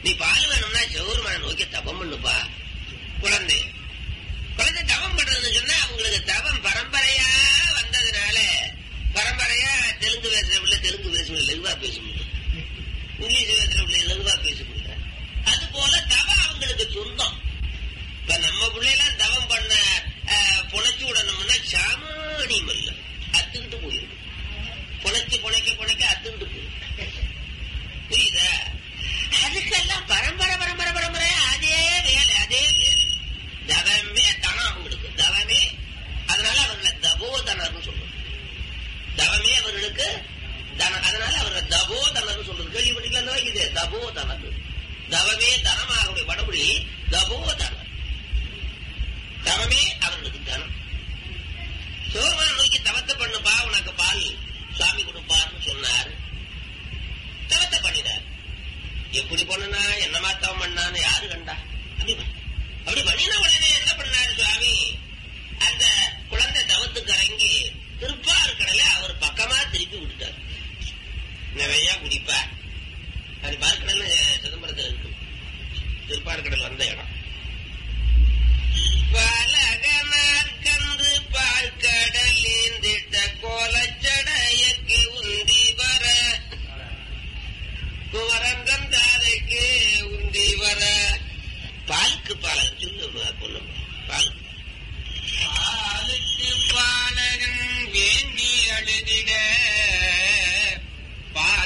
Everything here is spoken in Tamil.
நீ பால் வேணும்னா சிவருமான நோக்கி தபம் பண்ணுப்பா குழந்தை குழந்தை தவம் பண்றதுன்னு சொன்னா அவங்களுக்கு தவம் பரம்பரையா வந்ததுனால பரம்பரையா தெலுங்கு பேசுற பிள்ளை தெலுங்கு பேசும் லெகுவா பேச முடியும் இங்கிலீஷ் பேசுற பிள்ளை லெகுவா பேச முடியும் அது போல தவம் அவங்களுக்கு சொந்தம் இப்ப நம்ம பிள்ளைலாம் தவம் பண்ண அஹ், புனைச்சு விடணும்னா சாமானியம் இல்ல அத்துக்கிட்டு போயிடும் புனைச்சு புனைக்க புனைக்க அத்துக்கிட்டு போயிடும் புரியுதா அதுக்கெல்லாம் பரம்பரை பரம்பரை பரம்பரை அதே வேலை அதே வேலை தவமே தனம் அவங்களுக்கு தவமே அதனால அவர்களை தபோதனர்னு சொல்றோம் தவமே அவர்களுக்கு தன அதனால அவர்களை தபோதனர் சொல்றது கேள்விப்பட்டீங்களா இது தபோதனர் தவமே தனமாகக்கூடிய வடமொழி தபோதனர் தவமே அவர்களுக்கு தனம் சோர்மான நோக்கி தவத்தை பண்ணுப்பா உனக்கு பால் சாமி கொடுப்பார்னு சொன்னார் தவத்தை பண்ணினார் எப்படி பண்ணனா என்னமா தவம் பண்ணான்னு யாரு கண்டா அப்படி பண்ண- அப்படி பண்ணின உடனே என்ன பண்ணாரு சுவாமி அந்த குழந்தை தவத்துக்கு இறங்கி திருப்பார் கடலை அவர் பக்கமா திருப்பி விட்டுட்டார் நிறைய குடிப்பார் அது பார்க்கடல் சிதம்பரத்தில் இருக்கு திருப்பார் கடல் வந்த இடம்